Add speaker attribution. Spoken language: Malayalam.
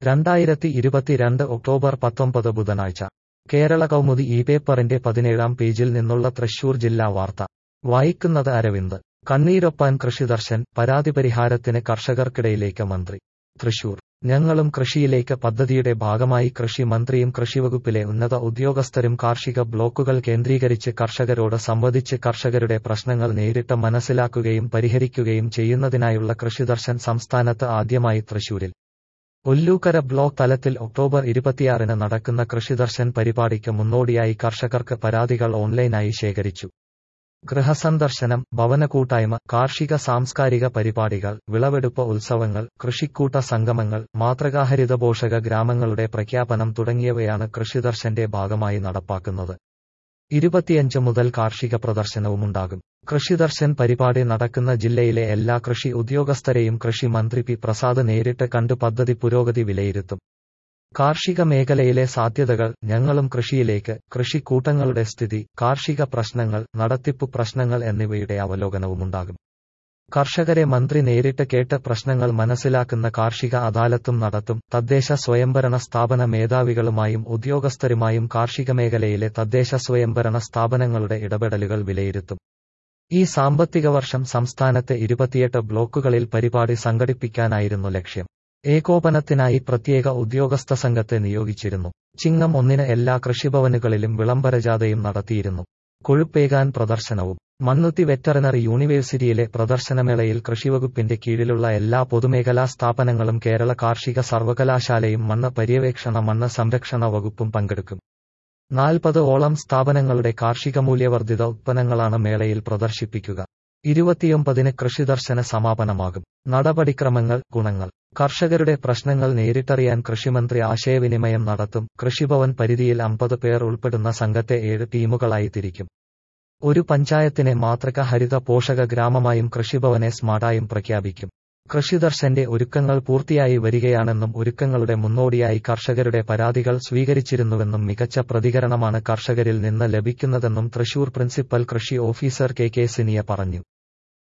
Speaker 1: രണ്ടായിരത്തി ഇരുപത്തിരണ്ട് ഒക്ടോബർ പത്തൊമ്പത് ബുധനാഴ്ച കേരള കൗമുദി ഈ പേപ്പറിന്റെ പതിനേഴാം പേജിൽ നിന്നുള്ള തൃശൂർ ജില്ലാ വാർത്ത വായിക്കുന്നത് അരവിന്ദ് കണ്ണീരൊപ്പാൻ കൃഷിദർശൻ പരാതി പരിഹാരത്തിന് കർഷകർക്കിടയിലേക്ക് മന്ത്രി തൃശൂർ ഞങ്ങളും കൃഷിയിലേക്ക് പദ്ധതിയുടെ ഭാഗമായി കൃഷി മന്ത്രിയും കൃഷിവകുപ്പിലെ ഉന്നത ഉദ്യോഗസ്ഥരും കാർഷിക ബ്ലോക്കുകൾ കേന്ദ്രീകരിച്ച് കർഷകരോട് സംവദിച്ച് കർഷകരുടെ പ്രശ്നങ്ങൾ നേരിട്ട് മനസ്സിലാക്കുകയും പരിഹരിക്കുകയും ചെയ്യുന്നതിനായുള്ള കൃഷിദർശൻ സംസ്ഥാനത്ത് ആദ്യമായി തൃശൂരിൽ ഒല്ലൂക്കര ബ്ലോക്ക് തലത്തിൽ ഒക്ടോബർ ഇരുപത്തിയാറിന് നടക്കുന്ന കൃഷിദർശൻ പരിപാടിക്ക് മുന്നോടിയായി കർഷകർക്ക് പരാതികൾ ഓൺലൈനായി ശേഖരിച്ചു ഗൃഹസന്ദർശനം ഭവനകൂട്ടായ്മ കാർഷിക സാംസ്കാരിക പരിപാടികൾ വിളവെടുപ്പ് ഉത്സവങ്ങൾ കൃഷിക്കൂട്ട സംഗമങ്ങൾ മാതൃകാഹരിത പോഷക ഗ്രാമങ്ങളുടെ പ്രഖ്യാപനം തുടങ്ങിയവയാണ് കൃഷിദർശന്റെ ഭാഗമായി നടപ്പാക്കുന്നത് ഇരുപത്തിയഞ്ച് മുതൽ കാർഷിക പ്രദർശനവുമുണ്ടാകും കൃഷിദർശൻ പരിപാടി നടക്കുന്ന ജില്ലയിലെ എല്ലാ കൃഷി ഉദ്യോഗസ്ഥരെയും കൃഷി മന്ത്രി പി പ്രസാദ് നേരിട്ട് കണ്ടു പദ്ധതി പുരോഗതി വിലയിരുത്തും കാർഷിക മേഖലയിലെ സാധ്യതകൾ ഞങ്ങളും കൃഷിയിലേക്ക് കൃഷിക്കൂട്ടങ്ങളുടെ സ്ഥിതി കാർഷിക പ്രശ്നങ്ങൾ നടത്തിപ്പു പ്രശ്നങ്ങൾ എന്നിവയുടെ അവലോകനവുമുണ്ടാകും കർഷകരെ മന്ത്രി നേരിട്ട് കേട്ട് പ്രശ്നങ്ങൾ മനസ്സിലാക്കുന്ന കാർഷിക അദാലത്തും നടത്തും തദ്ദേശ സ്വയംഭരണ സ്ഥാപന മേധാവികളുമായും ഉദ്യോഗസ്ഥരുമായും കാർഷിക മേഖലയിലെ തദ്ദേശ സ്വയംഭരണ സ്ഥാപനങ്ങളുടെ ഇടപെടലുകൾ വിലയിരുത്തും ഈ സാമ്പത്തിക വർഷം സംസ്ഥാനത്തെ ഇരുപത്തിയെട്ട് ബ്ലോക്കുകളിൽ പരിപാടി സംഘടിപ്പിക്കാനായിരുന്നു ലക്ഷ്യം ഏകോപനത്തിനായി പ്രത്യേക ഉദ്യോഗസ്ഥ സംഘത്തെ നിയോഗിച്ചിരുന്നു ചിങ്ങം ഒന്നിന് എല്ലാ കൃഷിഭവനുകളിലും വിളംബരജാഥയും നടത്തിയിരുന്നു കൊഴുപ്പേകാൻ പ്രദർശനവും മണ്ണുത്തി വെറ്ററിനറി യൂണിവേഴ്സിറ്റിയിലെ പ്രദർശനമേളയിൽ കൃഷിവകുപ്പിന്റെ കീഴിലുള്ള എല്ലാ പൊതുമേഖലാ സ്ഥാപനങ്ങളും കേരള കാർഷിക സർവകലാശാലയും മണ്ണ് പര്യവേക്ഷണ മണ്ണ് സംരക്ഷണ വകുപ്പും പങ്കെടുക്കും നാൽപ്പത് ഓളം സ്ഥാപനങ്ങളുടെ കാർഷിക മൂല്യവർദ്ധിത ഉത്പന്നങ്ങളാണ് മേളയിൽ പ്രദർശിപ്പിക്കുക ഇരുപത്തിയൊമ്പതിന് കൃഷിദർശന സമാപനമാകും നടപടിക്രമങ്ങൾ ഗുണങ്ങൾ കർഷകരുടെ പ്രശ്നങ്ങൾ നേരിട്ടറിയാൻ കൃഷിമന്ത്രി ആശയവിനിമയം നടത്തും കൃഷിഭവൻ പരിധിയിൽ അമ്പത് പേർ ഉൾപ്പെടുന്ന സംഘത്തെ ഏഴ് ടീമുകളായി തിരിക്കും ഒരു പഞ്ചായത്തിനെ മാതൃക ഹരിത പോഷക ഗ്രാമമായും കൃഷിഭവനെ സ്മാർട്ടായും പ്രഖ്യാപിക്കും കൃഷിദർശന്റെ ഒരുക്കങ്ങൾ പൂർത്തിയായി വരികയാണെന്നും ഒരുക്കങ്ങളുടെ മുന്നോടിയായി കർഷകരുടെ പരാതികൾ സ്വീകരിച്ചിരുന്നുവെന്നും മികച്ച പ്രതികരണമാണ് കർഷകരിൽ നിന്ന് ലഭിക്കുന്നതെന്നും തൃശൂർ പ്രിൻസിപ്പൽ കൃഷി ഓഫീസർ കെ കെ സിനിയ പറഞ്ഞു